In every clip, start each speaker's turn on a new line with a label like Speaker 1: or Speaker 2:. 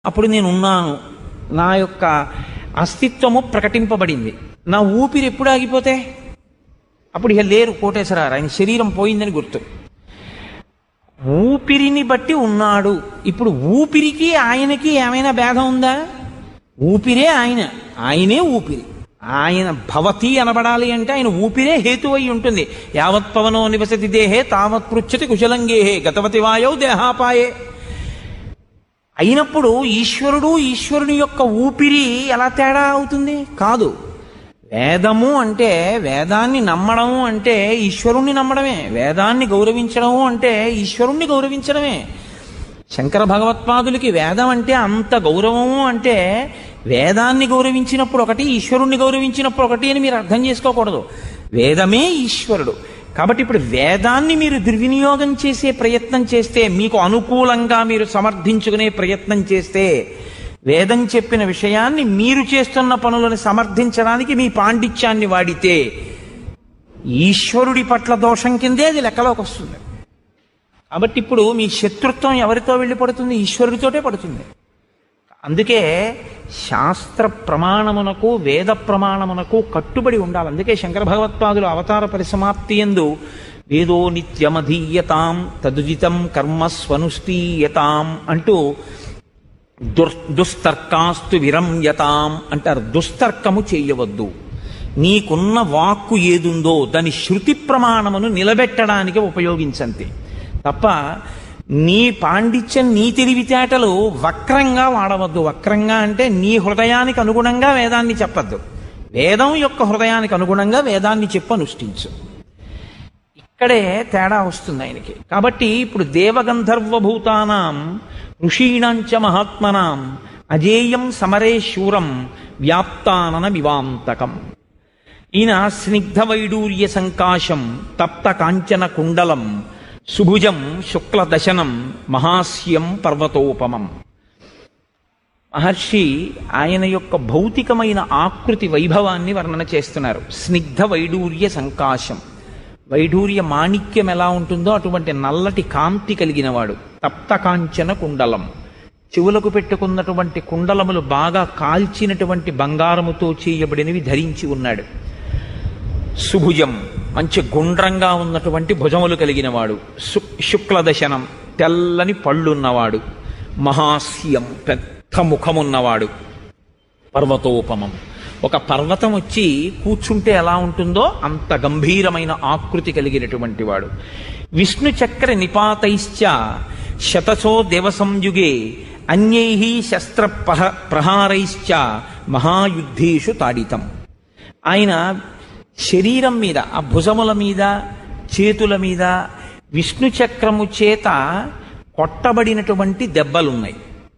Speaker 1: అప్పుడు నేను ఉన్నాను నా యొక్క అస్తిత్వము ప్రకటింపబడింది నా ఊపిరి ఎప్పుడు ఆగిపోతే అప్పుడు ఇక లేరు కోటేశ్వరారు ఆయన శరీరం పోయిందని గుర్తు ఊపిరిని బట్టి ఉన్నాడు ఇప్పుడు ఊపిరికి ఆయనకి ఏమైనా భేదం ఉందా ఊపిరే ఆయన ఆయనే ఊపిరి ఆయన భవతి అనబడాలి అంటే ఆయన ఊపిరే హేతు అయి ఉంటుంది యావత్ పవనో నివసతి దేహే తావత్ పృచ్చతి కుశలంగేహే గతవతి వాయౌ దేహాపాయే అయినప్పుడు ఈశ్వరుడు ఈశ్వరుని యొక్క ఊపిరి ఎలా తేడా అవుతుంది కాదు వేదము అంటే వేదాన్ని నమ్మడము అంటే ఈశ్వరుణ్ణి నమ్మడమే వేదాన్ని గౌరవించడము అంటే ఈశ్వరుణ్ణి గౌరవించడమే శంకర భగవత్పాదులకి వేదం అంటే అంత గౌరవము అంటే వేదాన్ని గౌరవించినప్పుడు ఒకటి ఈశ్వరుణ్ణి గౌరవించినప్పుడు ఒకటి అని మీరు అర్థం చేసుకోకూడదు వేదమే ఈశ్వరుడు కాబట్టి ఇప్పుడు వేదాన్ని మీరు దుర్వినియోగం చేసే ప్రయత్నం చేస్తే మీకు అనుకూలంగా మీరు సమర్థించుకునే ప్రయత్నం చేస్తే వేదం చెప్పిన విషయాన్ని మీరు చేస్తున్న పనులను సమర్థించడానికి మీ పాండిత్యాన్ని వాడితే ఈశ్వరుడి పట్ల దోషం కిందే అది లెక్కలోకి వస్తుంది కాబట్టి ఇప్పుడు మీ శత్రుత్వం ఎవరితో వెళ్ళి పడుతుంది ఈశ్వరుడితోటే పడుతుంది అందుకే శాస్త్ర ప్రమాణమునకు వేద ప్రమాణమునకు కట్టుబడి ఉండాలి అందుకే శంకర భగవత్పాదులు అవతార పరిసమాప్తి ఎందు వేదో నిత్యమధీయతాం తదుజితం కర్మ స్వనుష్ఠీయతాం అంటూ దుర్ దుస్తర్కాస్తు విరంయతాం అంటారు దుస్తర్కము చేయవద్దు నీకున్న వాక్కు ఏదుందో దాని శృతి ప్రమాణమును నిలబెట్టడానికి ఉపయోగించంతే తప్ప నీ పాండిత్యం నీ తెలివితేటలు వక్రంగా వాడవద్దు వక్రంగా అంటే నీ హృదయానికి అనుగుణంగా వేదాన్ని చెప్పద్దు వేదం యొక్క హృదయానికి అనుగుణంగా వేదాన్ని చెప్పు అనుష్ఠించు ఇక్కడే తేడా వస్తుంది ఆయనకి కాబట్టి ఇప్పుడు దేవగంధర్వభూతానాం ఋషీణాంచ మహాత్మనాం అజేయం సమరే శూరం వ్యాప్తానన వివాంతకం ఈయన స్నిగ్ధ వైడూర్య సంకాశం తప్త కాంచన కుండలం సుభుజం శుక్లదశనం మహాస్యం పర్వతోపమం మహర్షి ఆయన యొక్క భౌతికమైన ఆకృతి వైభవాన్ని వర్ణన చేస్తున్నారు స్నిగ్ధ వైడూర్య సంకాశం వైడూర్య మాణిక్యం ఎలా ఉంటుందో అటువంటి నల్లటి కాంతి కలిగిన వాడు తప్త కాంచన కుండలం చెవులకు పెట్టుకున్నటువంటి కుండలములు బాగా కాల్చినటువంటి బంగారముతో చేయబడినవి ధరించి ఉన్నాడు సుభుజం మంచి గుండ్రంగా ఉన్నటువంటి భుజములు కలిగిన వాడు శుక్లదశనం తెల్లని పళ్ళున్నవాడు మహాస్యం పెద్ద ముఖమున్నవాడు పర్వతోపమం ఒక పర్వతం వచ్చి కూర్చుంటే ఎలా ఉంటుందో అంత గంభీరమైన ఆకృతి కలిగినటువంటి వాడు విష్ణు చక్ర నిపాతైశ్చ శతసో దేవసంయుగే అన్యై శస్త్ర ప్రహారైశ్చ మహాయుద్ధేషు తాడితం ఆయన శరీరం మీద ఆ భుజముల మీద చేతుల మీద విష్ణు చక్రము చేత కొట్టబడినటువంటి దెబ్బలున్నాయి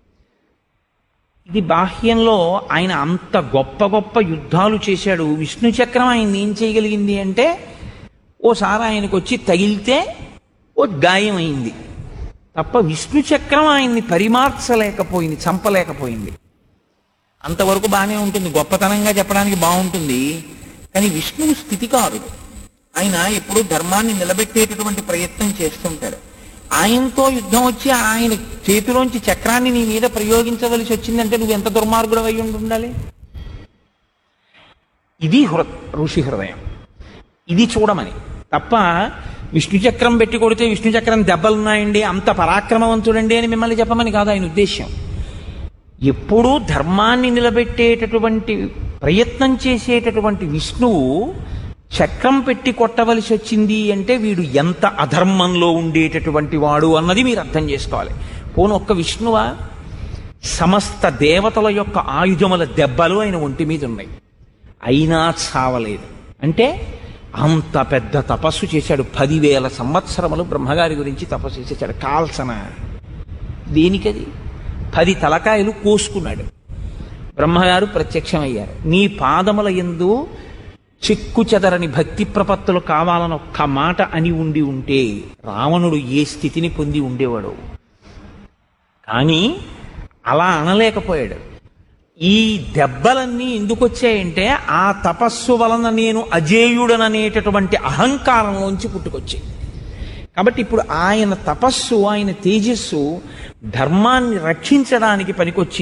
Speaker 1: ఇది బాహ్యంలో ఆయన అంత గొప్ప గొప్ప యుద్ధాలు చేశాడు విష్ణు చక్రం ఆయన ఏం చేయగలిగింది అంటే ఓసారి ఆయనకు వచ్చి తగిలితే ఓ గాయం అయింది తప్ప విష్ణు చక్రం ఆయన్ని పరిమార్చలేకపోయింది చంపలేకపోయింది అంతవరకు బాగానే ఉంటుంది గొప్పతనంగా చెప్పడానికి బాగుంటుంది కానీ విష్ణువు స్థితికారుడు ఆయన ఎప్పుడు ధర్మాన్ని నిలబెట్టేటటువంటి ప్రయత్నం చేస్తుంటాడు ఆయనతో యుద్ధం వచ్చి ఆయన చేతిలోంచి చక్రాన్ని నీ మీద ప్రయోగించవలసి వచ్చిందంటే నువ్వు ఎంత దుర్మార్గుడు అయి ఉండాలి ఇది హృ ఋషి హృదయం ఇది చూడమని తప్ప విష్ణు చక్రం పెట్టి కొడితే విష్ణు చక్రం దెబ్బలున్నాయండి అంత పరాక్రమవంతుడండి అని మిమ్మల్ని చెప్పమని కాదు ఆయన ఉద్దేశ్యం ఎప్పుడూ ధర్మాన్ని నిలబెట్టేటటువంటి ప్రయత్నం చేసేటటువంటి విష్ణువు చక్రం పెట్టి కొట్టవలసి వచ్చింది అంటే వీడు ఎంత అధర్మంలో ఉండేటటువంటి వాడు అన్నది మీరు అర్థం చేసుకోవాలి పోను ఒక్క విష్ణువా సమస్త దేవతల యొక్క ఆయుధముల దెబ్బలు ఆయన ఒంటి మీద ఉన్నాయి అయినా చావలేదు అంటే అంత పెద్ద తపస్సు చేశాడు పదివేల సంవత్సరములు బ్రహ్మగారి గురించి తపస్సు చేశాడు కాల్సన దేనికది పది తలకాయలు కోసుకున్నాడు బ్రహ్మగారు ప్రత్యక్షమయ్యారు నీ పాదముల ఎందు చిక్కు చెదరని భక్తి ప్రపత్తులు కావాలని ఒక్క మాట అని ఉండి ఉంటే రావణుడు ఏ స్థితిని పొంది ఉండేవాడు కానీ అలా అనలేకపోయాడు ఈ దెబ్బలన్నీ ఎందుకు వచ్చాయంటే ఆ తపస్సు వలన నేను అజేయుడననేటటువంటి అహంకారంలోంచి పుట్టుకొచ్చాయి కాబట్టి ఇప్పుడు ఆయన తపస్సు ఆయన తేజస్సు ధర్మాన్ని రక్షించడానికి పనికొచ్చింది